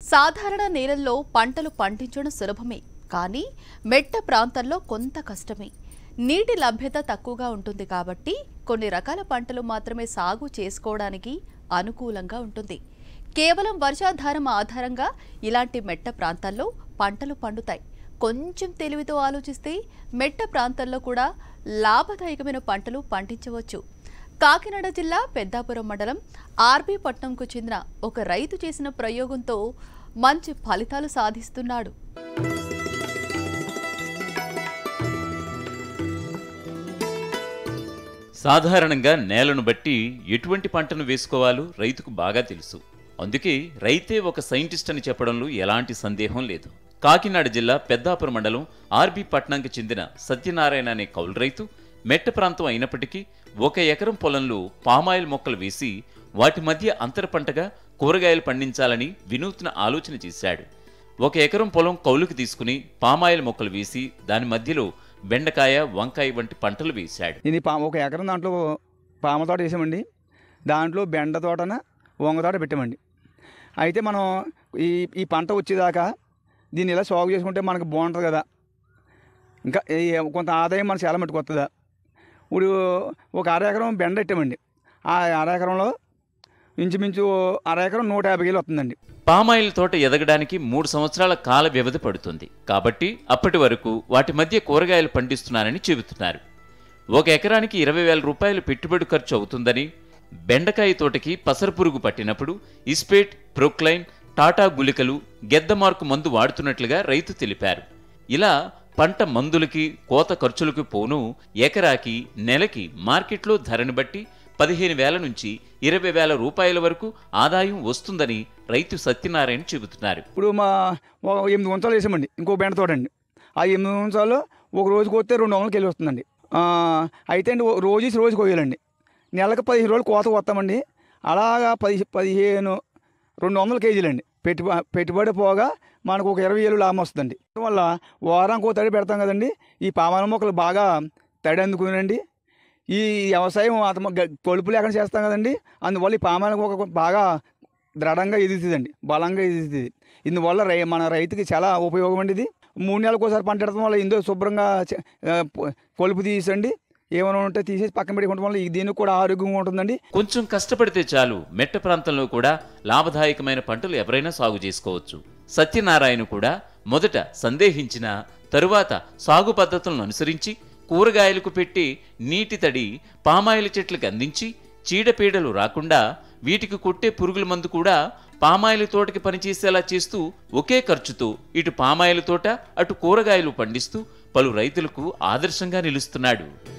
సాధారణ నేలల్లో పంటలు పండించడం సులభమే కానీ మెట్ట ప్రాంతాల్లో కొంత కష్టమే నీటి లభ్యత తక్కువగా ఉంటుంది కాబట్టి కొన్ని రకాల పంటలు మాత్రమే సాగు చేసుకోవడానికి అనుకూలంగా ఉంటుంది కేవలం వర్షాధారం ఆధారంగా ఇలాంటి మెట్ట ప్రాంతాల్లో పంటలు పండుతాయి కొంచెం తెలివితో ఆలోచిస్తే మెట్ట ప్రాంతాల్లో కూడా లాభదాయకమైన పంటలు పండించవచ్చు కాకినాడ జిల్లా పెద్దాపురం మండలం ఆర్బీ పట్నంకు చెందిన ఒక రైతు చేసిన ప్రయోగంతో మంచి ఫలితాలు సాధిస్తున్నాడు సాధారణంగా నేలను బట్టి ఎటువంటి పంటను వేసుకోవాలో రైతుకు బాగా తెలుసు అందుకే రైతే ఒక సైంటిస్ట్ అని చెప్పడంలో ఎలాంటి సందేహం లేదు కాకినాడ జిల్లా పెద్దాపురం మండలం ఆర్బీ పట్నంకి చెందిన సత్యనారాయణ అనే కౌలు రైతు మెట్ట ప్రాంతం అయినప్పటికీ ఒక ఎకరం పొలంలో పామాయిల్ మొక్కలు వేసి వాటి మధ్య అంతర పంటగా కూరగాయలు పండించాలని వినూత్న ఆలోచన చేశాడు ఒక ఎకరం పొలం కౌలుకి తీసుకుని పామాయిల్ మొక్కలు వేసి దాని మధ్యలో బెండకాయ వంకాయ వంటి పంటలు వేశాడు ఇది పా ఒక ఎకరం దాంట్లో పామ తోట వేసామండి దాంట్లో బెండ తోటన వంగ తోట పెట్టామండి అయితే మనం ఈ ఈ పంట వచ్చేదాకా దీన్ని ఇలా సాగు చేసుకుంటే మనకు బాగుంటుంది కదా ఇంకా ఈ కొంత ఆదాయం మన చాలా మట్టుకు వస్తుందా ఇప్పుడు ఒక అర ఎకరం బెండ పెట్టామండి ఆ అర ఎకరంలో ఇంచుమించు అర ఎకరం నూట యాభై వేలు వస్తుందండి పామాయిల్ తోట ఎదగడానికి మూడు సంవత్సరాల కాల వ్యవధి పడుతుంది కాబట్టి అప్పటి వరకు వాటి మధ్య కూరగాయలు పండిస్తున్నానని చెబుతున్నారు ఒక ఎకరానికి ఇరవై వేల రూపాయలు పెట్టుబడి ఖర్చు అవుతుందని బెండకాయ తోటకి పసరు పురుగు పట్టినప్పుడు ఇస్పేట్ ప్రొక్లైన్ టాటా గుళికలు గెద్దమార్కు మందు వాడుతున్నట్లుగా రైతు తెలిపారు ఇలా పంట మందులకి కోత ఖర్చులకు పోను ఎకరాకి నెలకి మార్కెట్లో ధరని బట్టి పదిహేను వేల నుంచి ఇరవై వేల రూపాయల వరకు ఆదాయం వస్తుందని రైతు సత్యనారాయణ చెబుతున్నారు ఇప్పుడు మా ఒక ఎనిమిది వంచాలు వేసామండి ఇంకో బెండ తోట అండి ఆ ఎనిమిది వంచాలు ఒక రోజు కోస్తే రెండు వందలకి వెళ్ళి వస్తుందండి ఆ, అయితే అండి ఓ- రోజు ఇచ్చి రోజు కోయాలండి నెలకు పదిహేను రోజులు కోత కొత్తామండి అలాగా పది పదిహేను రెండు వందల కేజీలండి పెట్టుబ పెట్టుబడి పోగా మనకు ఒక ఇరవై వేలు లాభం వస్తుందండి వల్ల వారానికి ఒక తడి పెడతాం కదండి ఈ పామాల మొక్కలు బాగా తడి అందుకునండి ఈ వ్యవసాయం అతను కొలుపు లేకుండా చేస్తాం కదండి అందువల్ల ఈ పామాల మొక్క బాగా దృఢంగా ఎదుగుతుందండి బలంగా ఎదుగుతుంది ఇందువల్ల రై మన రైతుకి చాలా ఉపయోగం అండి ఇది మూడు నెలలకు ఒకసారి పంట పెడతాం వల్ల ఇందులో శుభ్రంగా చ- ఆ, పొ- కొలుపు తీసండి ఏమైనా ఉంటే తీసేసి పక్కన పెట్టుకోవడం వల్ల ఈ దీనికి కూడా ఆరోగ్యంగా ఉంటుందండి కొంచెం కష్టపడితే చాలు మెట్ట ప్రాంతంలో కూడా లాభదాయకమైన పంటలు ఎవరైనా సాగు చేసుకోవచ్చు సత్యనారాయణ కూడా మొదట సందేహించిన తరువాత సాగు పద్ధతులను అనుసరించి కూరగాయలకు పెట్టి నీటి తడి పామాయిల్ చెట్లకు అందించి చీడపీడలు రాకుండా వీటికి కొట్టే పురుగుల మందు కూడా పామాయిల్ తోటకి పనిచేసేలా చేస్తూ ఒకే ఖర్చుతో ఇటు పామాయిల్ తోట అటు కూరగాయలు పండిస్తూ పలు రైతులకు ఆదర్శంగా నిలుస్తున్నాడు